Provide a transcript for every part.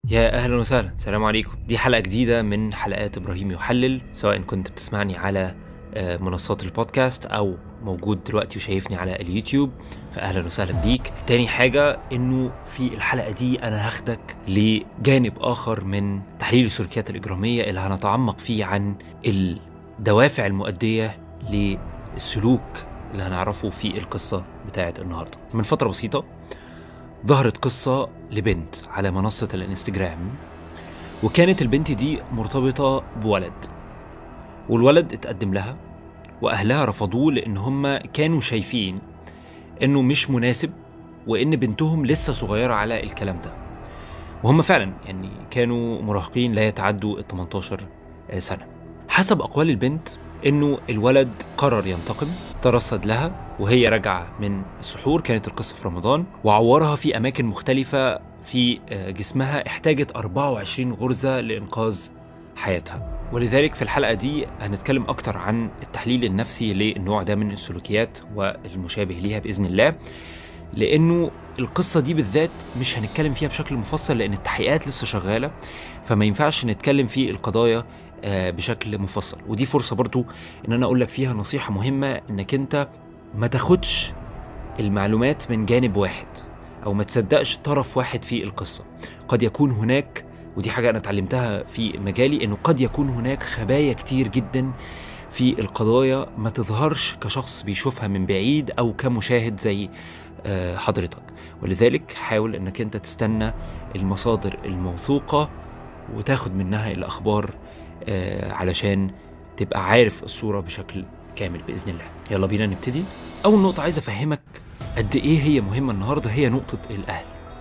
يا اهلا وسهلا السلام عليكم دي حلقه جديده من حلقات ابراهيم يحلل سواء كنت بتسمعني على آه، منصات البودكاست او موجود دلوقتي وشايفني على اليوتيوب فاهلا وسهلا بيك تاني حاجه انه في الحلقه دي انا هاخدك لجانب اخر من تحليل السلوكيات الاجراميه اللي هنتعمق فيه عن الدوافع المؤديه للسلوك اللي هنعرفه في القصه بتاعت النهارده من فتره بسيطه ظهرت قصة لبنت على منصة الانستجرام وكانت البنت دي مرتبطة بولد والولد اتقدم لها وأهلها رفضوه لأن هم كانوا شايفين إنه مش مناسب وإن بنتهم لسه صغيرة على الكلام ده وهم فعلا يعني كانوا مراهقين لا يتعدوا ال 18 سنة حسب أقوال البنت إنه الولد قرر ينتقم ترصد لها وهي راجعة من السحور كانت القصة في رمضان وعورها في أماكن مختلفة في آه، جسمها احتاجت 24 غرزة لإنقاذ حياتها ولذلك في الحلقة دي هنتكلم أكتر عن التحليل النفسي للنوع ده من السلوكيات والمشابه ليها بإذن الله لأنه القصة دي بالذات مش هنتكلم فيها بشكل مفصل لأن التحقيقات لسه شغالة فما ينفعش نتكلم في القضايا آه، بشكل مفصل ودي فرصة برضو إن أنا أقول لك فيها نصيحة مهمة إنك أنت ما تاخدش المعلومات من جانب واحد او ما تصدقش طرف واحد في القصه قد يكون هناك ودي حاجه انا اتعلمتها في مجالي انه قد يكون هناك خبايا كتير جدا في القضايا ما تظهرش كشخص بيشوفها من بعيد او كمشاهد زي آه، حضرتك ولذلك حاول انك انت تستنى المصادر الموثوقه وتاخد منها الاخبار آه، علشان تبقى عارف الصوره بشكل كامل باذن الله يلا بينا نبتدي اول نقطه عايز افهمك قد ايه هي مهمه النهارده هي نقطه الاهل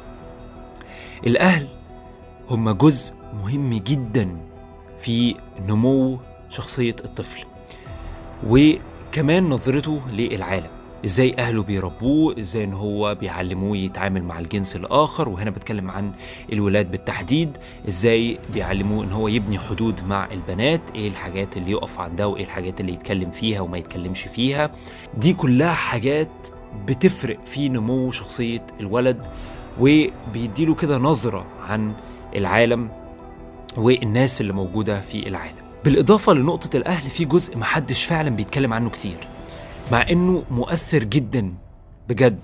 الاهل هم جزء مهم جدا في نمو شخصيه الطفل وكمان نظرته للعالم ازاي اهله بيربوه ازاي ان هو بيعلموه يتعامل مع الجنس الاخر وهنا بتكلم عن الولاد بالتحديد ازاي بيعلموه ان هو يبني حدود مع البنات ايه الحاجات اللي يقف عندها وايه الحاجات اللي يتكلم فيها وما يتكلمش فيها دي كلها حاجات بتفرق في نمو شخصية الولد وبيديله كده نظرة عن العالم والناس اللي موجودة في العالم بالإضافة لنقطة الأهل في جزء محدش فعلا بيتكلم عنه كتير مع انه مؤثر جدا بجد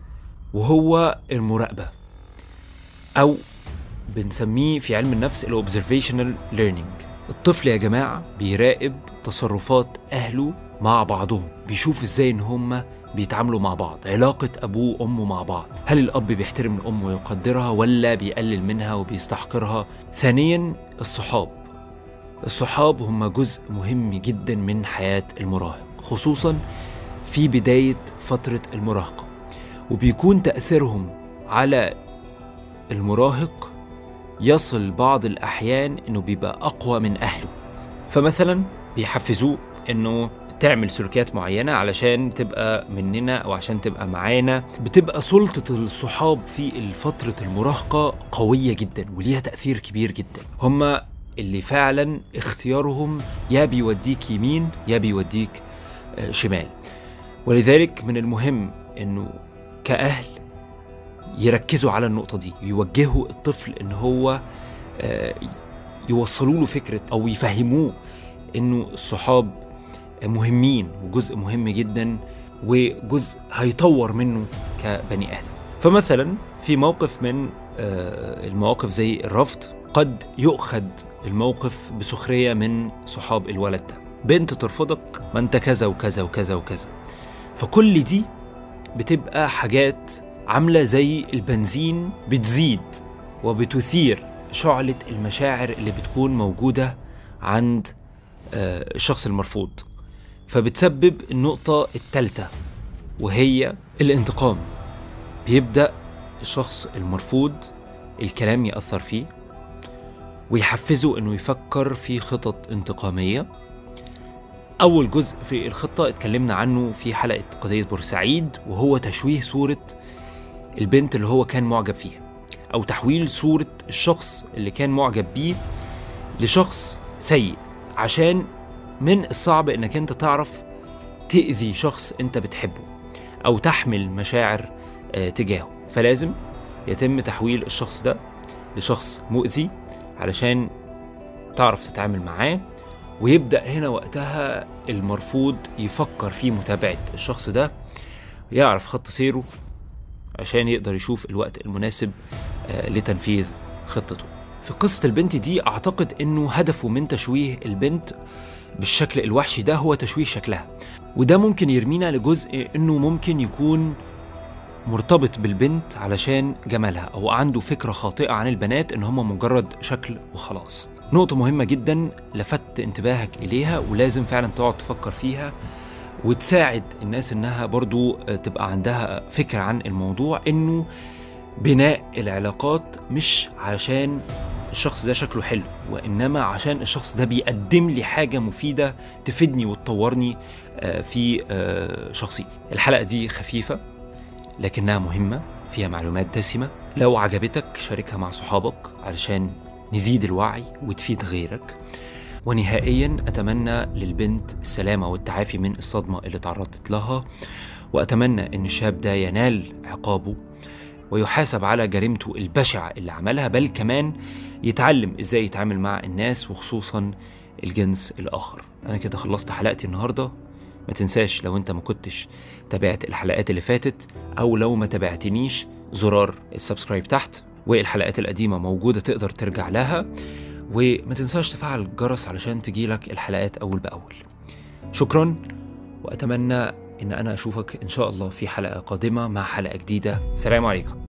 وهو المراقبه او بنسميه في علم النفس الاوبزرفيشنال ليرنينج الطفل يا جماعه بيراقب تصرفات اهله مع بعضهم بيشوف ازاي ان هم بيتعاملوا مع بعض علاقة أبوه وأمه مع بعض هل الأب بيحترم الأم ويقدرها ولا بيقلل منها وبيستحقرها ثانيا الصحاب الصحاب هم جزء مهم جدا من حياة المراهق خصوصا في بداية فترة المراهقة وبيكون تأثيرهم على المراهق يصل بعض الأحيان إنه بيبقى أقوى من أهله فمثلا بيحفزوه إنه تعمل سلوكيات معينة علشان تبقى مننا أو عشان تبقى معانا بتبقى سلطة الصحاب في فترة المراهقة قوية جدا وليها تأثير كبير جدا هما اللي فعلا اختيارهم يا بيوديك يمين يا بيوديك آه، شمال ولذلك من المهم انه كأهل يركزوا على النقطة دي يوجهوا الطفل ان هو آه، يوصلوا له فكرة او يفهموه انه الصحاب مهمين وجزء مهم جدا وجزء هيطور منه كبني ادم فمثلا في موقف من آه، المواقف زي الرفض قد يؤخذ الموقف بسخرية من صحاب الولد ده بنت ترفضك ما انت كذا وكذا وكذا وكذا فكل دي بتبقى حاجات عاملة زي البنزين بتزيد وبتثير شعلة المشاعر اللي بتكون موجودة عند آه، الشخص المرفوض فبتسبب النقطة التالتة وهي الانتقام بيبدأ الشخص المرفوض الكلام يأثر فيه ويحفزه انه يفكر في خطط انتقامية أول جزء في الخطة اتكلمنا عنه في حلقة قضية بورسعيد وهو تشويه صورة البنت اللي هو كان معجب فيها أو تحويل صورة الشخص اللي كان معجب بيه لشخص سيء عشان من الصعب انك انت تعرف تأذي شخص انت بتحبه او تحمل مشاعر آه، تجاهه فلازم يتم تحويل الشخص ده لشخص مؤذي علشان تعرف تتعامل معاه ويبدأ هنا وقتها المرفوض يفكر في متابعة الشخص ده يعرف خط سيره عشان يقدر يشوف الوقت المناسب آه، لتنفيذ خطته في قصة البنت دي أعتقد أنه هدفه من تشويه البنت بالشكل الوحشي ده هو تشويه شكلها وده ممكن يرمينا لجزء أنه ممكن يكون مرتبط بالبنت علشان جمالها أو عنده فكرة خاطئة عن البنات إن هم مجرد شكل وخلاص نقطة مهمة جدا لفت انتباهك إليها ولازم فعلا تقعد تفكر فيها وتساعد الناس إنها برضو تبقى عندها فكرة عن الموضوع إنه بناء العلاقات مش عشان الشخص ده شكله حلو وإنما عشان الشخص ده بيقدم لي حاجة مفيدة تفيدني وتطورني آه، في آه، شخصيتي الحلقة دي خفيفة لكنها مهمة فيها معلومات دسمة لو عجبتك شاركها مع صحابك علشان نزيد الوعي وتفيد غيرك ونهائيا أتمنى للبنت السلامة والتعافي من الصدمة اللي تعرضت لها وأتمنى أن الشاب ده ينال عقابه ويحاسب على جريمته البشعة اللي عملها بل كمان يتعلم ازاي يتعامل مع الناس وخصوصا الجنس الآخر أنا كده خلصت حلقتي النهاردة ما تنساش لو انت ما كنتش تابعت الحلقات اللي فاتت او لو ما تابعتنيش زرار السبسكرايب تحت والحلقات القديمة موجودة تقدر ترجع لها وما تنساش تفعل الجرس علشان تجيلك الحلقات أول بأول شكرا وأتمنى إن أنا أشوفك إن شاء الله في حلقة قادمة مع حلقة جديدة سلام عليكم